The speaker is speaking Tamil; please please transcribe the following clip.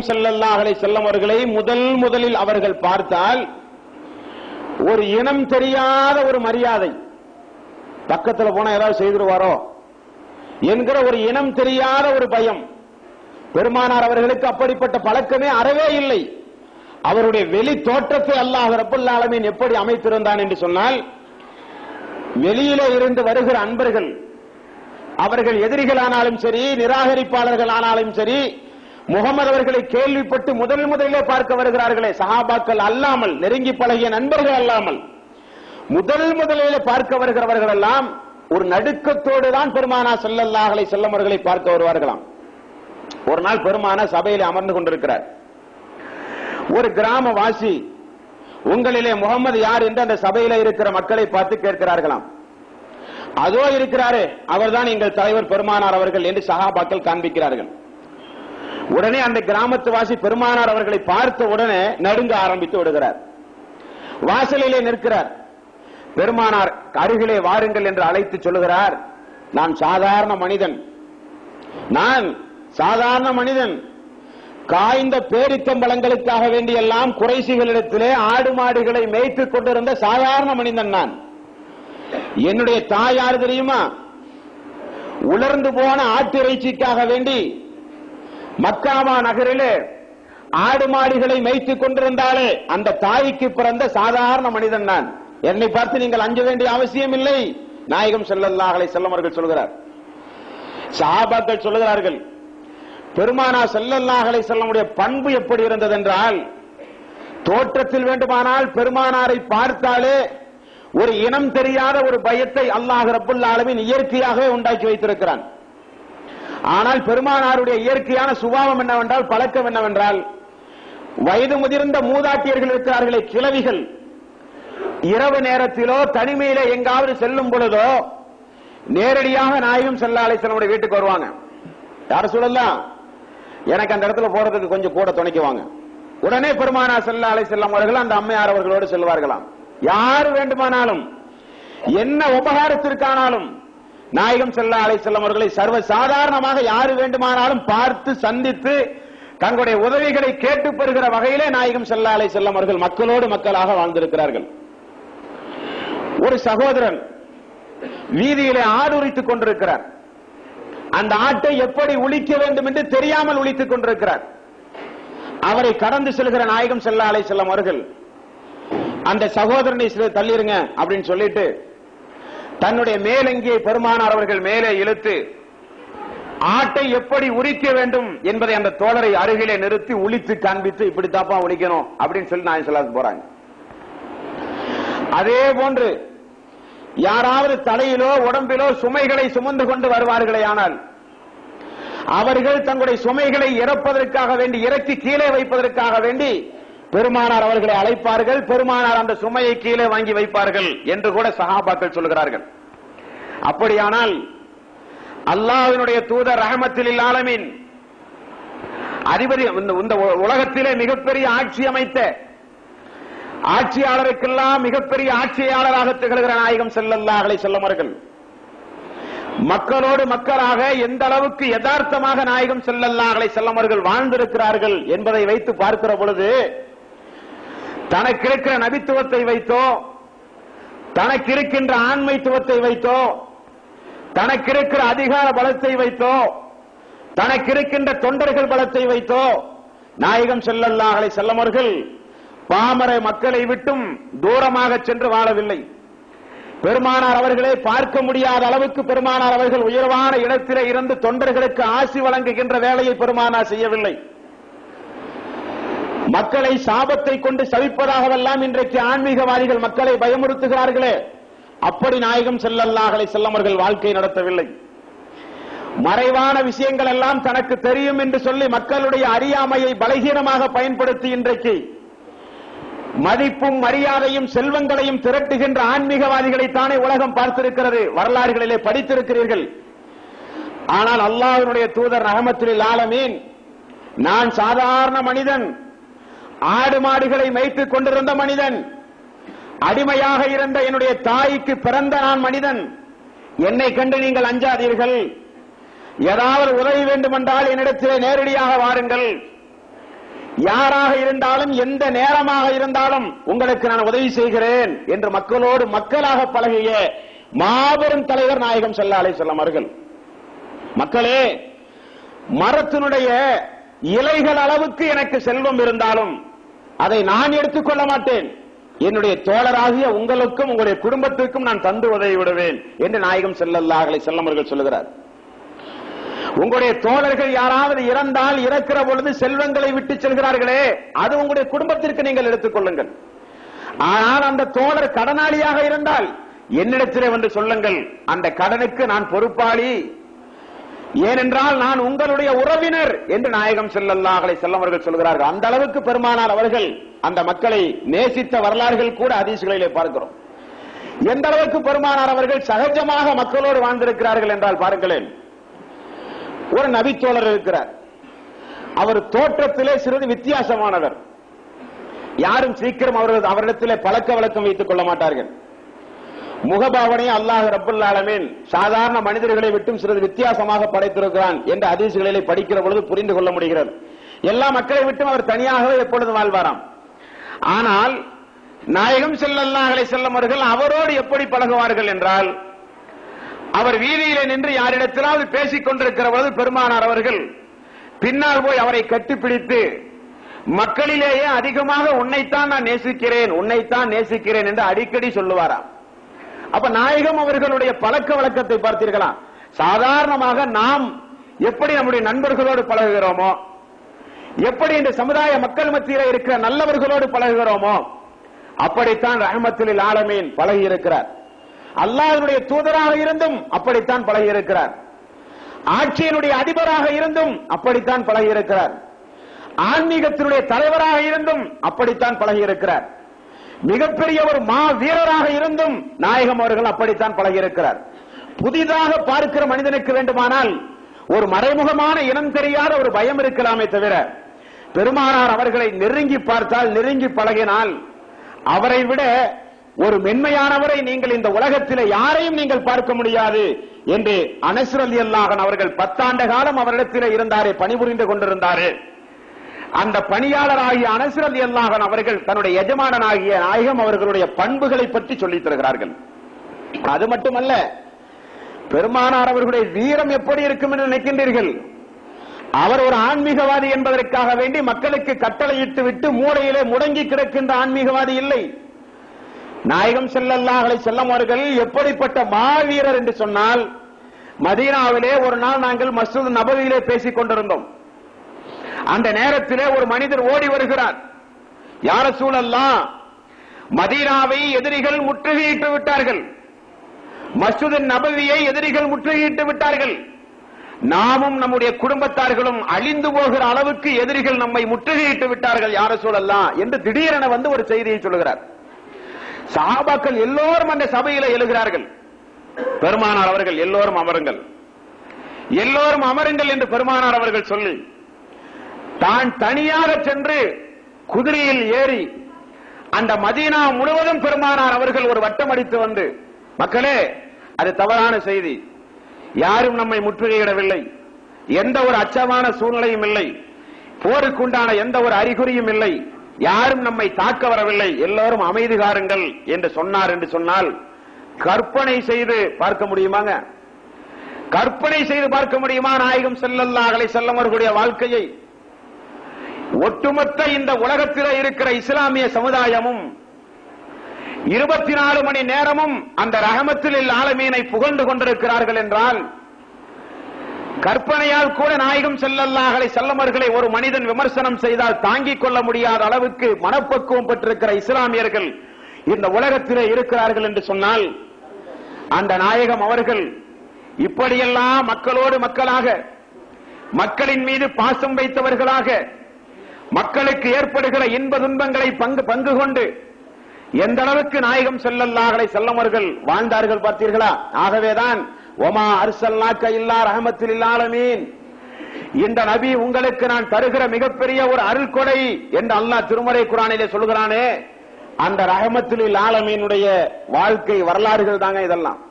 ஸல்லல்லாஹு அலைஹி வஸல்லம் அவர்களை முதல் முதலில் அவர்கள் பார்த்தால் ஒரு இனம் தெரியாத ஒரு மரியாதை பக்கத்துல போனா ஏதாவது செய்திருவாரோ என்கிற ஒரு இனம் தெரியாத ஒரு பயம் பெருமானார் அவர்களுக்கு அப்படிப்பட்ட பழக்கமே அறவே இல்லை அவருடைய வெளி தோற்றத்தை அல்லாஹ் ரப்பல் ஆலமீன் எப்படி அமைத்திருந்தான் என்று சொன்னால் வெளியிலே இருந்து வருகிற அன்பர்கள் அவர்கள் எதிரிகளானாலும் சரி நிராகரிப்பாளர்கள் ஆனாலும் சரி முகமது அவர்களை கேள்விப்பட்டு முதல் முதலிலே பார்க்க வருகிறார்களே சஹாபாக்கள் அல்லாமல் நெருங்கி பழகிய நண்பர்கள் அல்லாமல் முதல் முதலிலே பார்க்க வருகிறவர்கள் எல்லாம் ஒரு நடுக்கத்தோடு தான் பெருமானா ஸல்லல்லாஹு அலைஹி வஸல்லம் அவர்களை பார்க்க வருவார்களாம் ஒரு நாள் பெருமானா சபையிலே அமர்ந்து கொண்டிருக்கிறார் ஒரு கிராமவாசி உங்களிலே முகமது யார் என்று அந்த சபையில இருக்கிற மக்களை பார்த்து கேட்கிறார்களாம் அதோ இருக்கிறாரே அவர்தான் எங்கள் தலைவர் பெருமானார் அவர்கள் என்று சகாபாக்கள் காண்பிக்கிறார்கள் உடனே அந்த கிராமத்து வாசி பெருமானார் அவர்களை பார்த்த உடனே நடுங்க ஆரம்பித்து விடுகிறார் வாசலிலே நிற்கிறார் பெருமானார் அருகிலே வாருங்கள் என்று அழைத்து சொல்லுகிறார் நான் சாதாரண மனிதன் நான் சாதாரண மனிதன் காய்ந்த பேரித்தம்பளங்களுக்காக வேண்டியெல்லாம் குறைசிகளிடத்திலே ஆடு மாடுகளை மேய்த்துக் கொண்டிருந்த சாதாரண மனிதன் நான் என்னுடைய தாய் யார் தெரியுமா உலர்ந்து போன ஆட்டிறைச்சிக்காக வேண்டி மக்காமா நகரிலே ஆடு மாடுகளை மேய்த்துக் கொண்டிருந்தாலே அந்த தாய்க்கு பிறந்த சாதாரண மனிதன் நான் என்னை பார்த்து நீங்கள் அஞ்ச வேண்டிய அவசியம் இல்லை நாயகம் ஸல்லல்லாஹு அலைஹி வஸல்லம் அவர்கள் சொல்கிறார் சஹாபாக்கள் சொல்லுகிறார்கள் பெருமானா ஸல்லல்லாஹு அலைஹி வஸல்லமுடைய பண்பு எப்படி இருந்தது என்றால் தோற்றத்தில் வேண்டுமானால் பெருமானாரை பார்த்தாலே ஒரு இனம் தெரியாத ஒரு பயத்தை அல்லாஹ் ரப்புல் ஆலமீன் இயற்கையாகவே உண்டாக்கி வைத்திருக்கிறான் ஆனால் பெருமானாருடைய இயற்கையான சுபாவம் என்னவென்றால் பழக்கம் என்னவென்றால் வயது முதிர்ந்த மூதாட்டியர்கள் இருக்கிறார்களே கிழவிகள் இரவு நேரத்திலோ தனிமையில எங்காவது செல்லும் பொழுதோ நேரடியாக நாயகம் செல்ல அலைசனுடைய வீட்டுக்கு வருவாங்க யார சொல்லலாம் எனக்கு அந்த இடத்துல போறதுக்கு கொஞ்சம் கூட துணைக்குவாங்க உடனே பெருமானா செல்ல அலை செல்லம் அவர்கள் அந்த அம்மையார் அவர்களோடு செல்வார்களாம் யார் வேண்டுமானாலும் என்ன உபகாரத்திற்கானாலும் நாயகம் செல்ல அலை செல்லம் அவர்களை சர்வ சாதாரணமாக யாரு வேண்டுமானாலும் பார்த்து சந்தித்து தங்களுடைய உதவிகளை கேட்டு பெறுகிற வகையிலே நாயகம் செல்ல அலை செல்லம் அவர்கள் மக்களோடு மக்களாக வாழ்ந்திருக்கிறார்கள் ஒரு சகோதரன் வீதியிலே ஆடுரித்துக் கொண்டிருக்கிறார் அந்த ஆட்டை எப்படி உளிக்க வேண்டும் என்று தெரியாமல் உளித்துக் கொண்டிருக்கிறார் அவரை கடந்து செல்கிற நாயகம் செல்ல அலை செல்லம் அவர்கள் அந்த சகோதரனை சில தள்ளிருங்க அப்படின்னு சொல்லிட்டு தன்னுடைய மேலங்கியை பெருமானார் அவர்கள் மேலே இழுத்து ஆட்டை எப்படி உரிக்க வேண்டும் என்பதை அந்த தோழரை அருகிலே நிறுத்தி உளித்து காண்பித்து இப்படித்தாப்பா உளிக்கணும் அப்படின்னு சொல்லி நாயகம் செல்ல போறாங்க அதே போன்று யாராவது தலையிலோ உடம்பிலோ சுமைகளை சுமந்து கொண்டு வருவார்களே ஆனால் அவர்கள் தங்களுடைய சுமைகளை இறப்பதற்காக வேண்டி இறக்கி கீழே வைப்பதற்காக வேண்டி பெருமானார் அவர்களை அழைப்பார்கள் பெருமானார் அந்த சுமையை கீழே வாங்கி வைப்பார்கள் என்று கூட சஹாபாக்கள் சொல்கிறார்கள் அப்படியானால் அல்லாஹ்வினுடைய தூதர் ரஹமத்தில் ஆலமீன் அதிபதி இந்த- இந்த உலகத்திலே மிகப்பெரிய ஆட்சி அமைத்த ஆட்சியாளருக்கெல்லாம் மிகப்பெரிய ஆட்சியாளராக திகழ்கிற நாயகம் செல்லல்லாஹ் அலைஹி வஸல்லம் அவர்கள் மக்களோடு மக்களாக எந்த அளவுக்கு யதார்த்தமாக நாயகம் செல்லல்லாஹ் அலைஹி வஸல்லம் அவர்கள் வாழ்ந்திருக்கிறார்கள் என்பதை வைத்து பார்க்கிற பொழுது தனக்கு இருக்கிற நபித்துவத்தை வைத்தோ தனக்கு இருக்கின்ற ஆண்மைத்துவத்தை வைத்தோ தனக்கு இருக்கிற அதிகார பலத்தை வைத்தோ தனக்கு இருக்கின்ற தொண்டர்கள் பலத்தை வைத்தோ நாயகம் செல்லல்லாஹ் அலைஹி வஸல்லம் அவர்கள் பாமர மக்களை விட்டும் தூரமாக சென்று வாழவில்லை பெருமானார் அவர்களை பார்க்க முடியாத அளவுக்கு பெருமானார் அவர்கள் உயர்வான இடத்திலே இருந்து தொண்டர்களுக்கு ஆசி வழங்குகின்ற வேலையை பெருமானார் செய்யவில்லை மக்களை சாபத்தை கொண்டு சவிப்பதாகவெல்லாம் இன்றைக்கு ஆன்மீகவாதிகள் மக்களை பயமுறுத்துகிறார்களே அப்படி நாயகம் செல்லல்லாஹலை செல்லமர்கள் வாழ்க்கை நடத்தவில்லை மறைவான விஷயங்கள் எல்லாம் தனக்கு தெரியும் என்று சொல்லி மக்களுடைய அறியாமையை பலகீனமாக பயன்படுத்தி இன்றைக்கு மதிப்பும் மரியாதையும் செல்வங்களையும் திரட்டுகின்ற ஆன்மீகவாதிகளைத்தானே உலகம் பார்த்திருக்கிறது வரலாறுகளிலே படித்திருக்கிறீர்கள் ஆனால் அல்லாஹ்வினுடைய தூதர் ரஹமத்துல் ஆலமீன் நான் சாதாரண மனிதன் ஆடு மாடுகளை மேய்த்துக் கொண்டிருந்த மனிதன் அடிமையாக இருந்த என்னுடைய தாய்க்கு பிறந்த நான் மனிதன் என்னை கண்டு நீங்கள் அஞ்சாதீர்கள் ஏதாவது உதவி வேண்டுமென்றால் என்னிடத்திலே நேரடியாக வாருங்கள் யாராக இருந்தாலும் எந்த நேரமாக இருந்தாலும் உங்களுக்கு நான் உதவி செய்கிறேன் என்று மக்களோடு மக்களாக பழகிய மாபெரும் தலைவர் நாயகம் ஸல்லல்லாஹு அலைஹி வஸல்லம் அவர்கள் மக்களே மரத்தினுடைய இலைகள் அளவுக்கு எனக்கு செல்வம் இருந்தாலும் அதை நான் எடுத்துக்கொள்ள மாட்டேன் என்னுடைய தோழராகிய உங்களுக்கும் உங்களுடைய குடும்பத்திற்கும் நான் தந்து உதவி விடுவேன் என்று நாயகம் ஸல்லல்லாஹு அலைஹி வஸல்லம் அவர்கள் சொல்லுகிறார் உங்களுடைய தோழர்கள் யாராவது இறந்தால் இறக்கிற பொழுது செல்வங்களை விட்டு செல்கிறார்களே அது உங்களுடைய குடும்பத்திற்கு நீங்கள் எடுத்துக் கொள்ளுங்கள் ஆனால் அந்த தோழர் கடனாளியாக இருந்தால் என்னிடத்திலே வந்து சொல்லுங்கள் அந்த கடனுக்கு நான் பொறுப்பாளி ஏனென்றால் நான் உங்களுடைய உறவினர் என்று நாயகம் ஸல்லல்லாஹு அலைஹி வஸல்லம் அவர்கள் சொல்கிறார்கள் அந்த அளவுக்கு பெருமானார் அவர்கள் அந்த மக்களை நேசித்த வரலாறுகள் கூட ஹதீஸ்களிலே பார்க்கிறோம் எந்த அளவுக்கு பெருமானார் அவர்கள் சகஜமாக மக்களோடு வாழ்ந்திருக்கிறார்கள் என்றால் பாருங்களேன் ஒரு நபித்தோழர் இருக்கிறார் அவர் தோற்றத்திலே சிறிது வித்தியாசமானவர் யாரும் சீக்கிரம் அவர்கள் அவரிடத்திலே பழக்க வழக்கம் வைத்துக் கொள்ள மாட்டார்கள் முகபாவனையை அல்லாஹ் ரப்பல் ஆலமீன் சாதாரண மனிதர்களை விட்டும் சிறிது வித்தியாசமாக படைத்திருக்கிறான் என்ற அதிர்ச்சிகளிலே படிக்கிற பொழுது புரிந்து கொள்ள முடிகிறது எல்லா மக்களை விட்டும் அவர் தனியாகவே எப்பொழுதும் வாழ்வாராம் ஆனால் நாயகம் ஸல்லல்லாஹு அலைஹி வஸல்லம் அவர்கள் அவரோடு எப்படி பழகுவார்கள் என்றால் அவர் வீதியிலே நின்று யாரிடத்திலாவது பேசிக் கொண்டிருக்கிற பொழுது பெருமானார் அவர்கள் பின்னால் போய் அவரை கட்டிப்பிடித்து மக்களிலேயே அதிகமாக உன்னைத்தான் நான் நேசிக்கிறேன் உன்னைத்தான் நேசிக்கிறேன் என்று அடிக்கடி சொல்லுவாராம் அப்ப நாயகம் அவர்களுடைய பழக்க வழக்கத்தை பார்த்தீர்களா சாதாரணமாக நாம் எப்படி நம்முடைய நண்பர்களோடு பழகுகிறோமோ எப்படி இந்த சமுதாய மக்கள் மத்தியில இருக்கிற நல்லவர்களோடு பழகுகிறோமோ அப்படித்தான் ரஹமத்துலில் ஆலமீன் பழகி இருக்கிறார் அல்லாஹ்வுடைய தூதராக இருந்தும் அப்படித்தான் பழகி இருக்கிறார் ஆட்சியினுடைய அதிபராக இருந்தும் அப்படித்தான் பழகி இருக்கிறார் ஆன்மீகத்தினுடைய தலைவராக இருந்தும் அப்படித்தான் பழகி இருக்கிறார் மிகப்பெரிய ஒரு மா வீரராக இருந்தும் நாயகம் அவர்கள் அப்படித்தான் பழகி இருக்கிறார் புதிதாக பார்க்கிற மனிதனுக்கு வேண்டுமானால் ஒரு மறைமுகமான இனம் தெரியாத ஒரு பயம் இருக்கலாமே தவிர பெருமானார் அவர்களை நெருங்கி பார்த்தால் நெருங்கி பழகினால் அவரை விட ஒரு மென்மையானவரை நீங்கள் இந்த உலகத்திலே யாரையும் நீங்கள் பார்க்க முடியாது என்று அனஸ்ர் அலி அல்லாஹன் அவர்கள் பத்தாண்டு காலம் அவரிடத்திலே இருந்தாரே பணிபுரிந்து கொண்டிருந்தாரே அந்த பணியாளராகிய அனஸ்ர் அலி அல்லாஹன் அவர்கள் தன்னுடைய எஜமானனாகிய நாயகம் அவர்களுடைய பண்புகளை பற்றி சொல்லித் தருகிறார்கள் அது மட்டுமல்ல பெருமானார் அவர்களுடைய வீரம் எப்படி இருக்கும் என்று நினைக்கின்றீர்கள் அவர் ஒரு ஆன்மீகவாதி என்பதற்காக வேண்டி மக்களுக்கு கட்டளையிட்டு விட்டு மூளையிலே முடங்கி கிடக்கின்ற ஆன்மீகவாதி இல்லை நாயகம் செல்லல்லாஹலை செல்லம் அவர்கள் எப்படிப்பட்ட மாவீரர் என்று சொன்னால் மதீனாவிலே ஒரு நாள் நாங்கள் மசூத் நபவியிலே பேசிக் கொண்டிருந்தோம் அந்த நேரத்திலே ஒரு மனிதர் ஓடி வருகிறார் யார சூழல்லாம் மதீனாவை எதிரிகள் முற்றுகையிட்டு விட்டார்கள் மசூத் நபவியை எதிரிகள் முற்றுகையிட்டு விட்டார்கள் நாமும் நம்முடைய குடும்பத்தார்களும் அழிந்து போகிற அளவுக்கு எதிரிகள் நம்மை முற்றுகையிட்டு விட்டார்கள் யார சூழல்லாம் என்று திடீரென வந்து ஒரு செய்தியை சொல்கிறார் சாபாக்கள் எல்லோரும் அந்த சபையில எழுகிறார்கள் பெருமானார் அவர்கள் எல்லோரும் அமருங்கள் எல்லோரும் அமருங்கள் என்று பெருமானார் அவர்கள் சொல்லி தான் தனியாக சென்று குதிரையில் ஏறி அந்த மதீனா முழுவதும் பெருமானார் அவர்கள் ஒரு வட்டம் அடித்து வந்து மக்களே அது தவறான செய்தி யாரும் நம்மை முற்றுகையிடவில்லை எந்த ஒரு அச்சமான சூழ்நிலையும் இல்லை போருக்குண்டான எந்த ஒரு அறிகுறியும் இல்லை யாரும் நம்மை தாக்க வரவில்லை எல்லோரும் அமைதி காருங்கள் என்று சொன்னார் என்று சொன்னால் கற்பனை செய்து பார்க்க முடியுமாங்க கற்பனை செய்து பார்க்க முடியுமா நாயகம் செல்லல்லாஹலை செல்லவர்களுடைய வாழ்க்கையை ஒட்டுமொத்த இந்த உலகத்தில் இருக்கிற இஸ்லாமிய சமுதாயமும் இருபத்தி நாலு மணி நேரமும் அந்த ரஹமத்தில் ஆலமீனை புகழ்ந்து கொண்டிருக்கிறார்கள் என்றால் கற்பனையால் கூட நாயகம் செல்லல்லாஹலை செல்லமர்களை ஒரு மனிதன் விமர்சனம் செய்தால் தாங்கிக் கொள்ள முடியாத அளவுக்கு மனப்பக்குவம் பெற்றிருக்கிற இஸ்லாமியர்கள் இந்த உலகத்திலே இருக்கிறார்கள் என்று சொன்னால் அந்த நாயகம் அவர்கள் இப்படியெல்லாம் மக்களோடு மக்களாக மக்களின் மீது பாசம் வைத்தவர்களாக மக்களுக்கு ஏற்படுகிற இன்ப துன்பங்களை பங்கு பங்கு கொண்டு எந்த அளவுக்கு நாயகம் செல்லல்லாஹலை செல்லமர்கள் வாழ்ந்தார்கள் பார்த்தீர்களா ஆகவேதான் ஒமா அர்சல்லாக்க இல்லா ரஹமத்தில் இல்லாலமீன் இந்த நபி உங்களுக்கு நான் தருகிற மிகப்பெரிய ஒரு அருள் கொடை என்று அல்லாஹ் திருமறை குரானிலே சொல்கிறானே அந்த ரஹமத்தில் ஆலமீனுடைய வாழ்க்கை வரலாறுகள் தாங்க இதெல்லாம்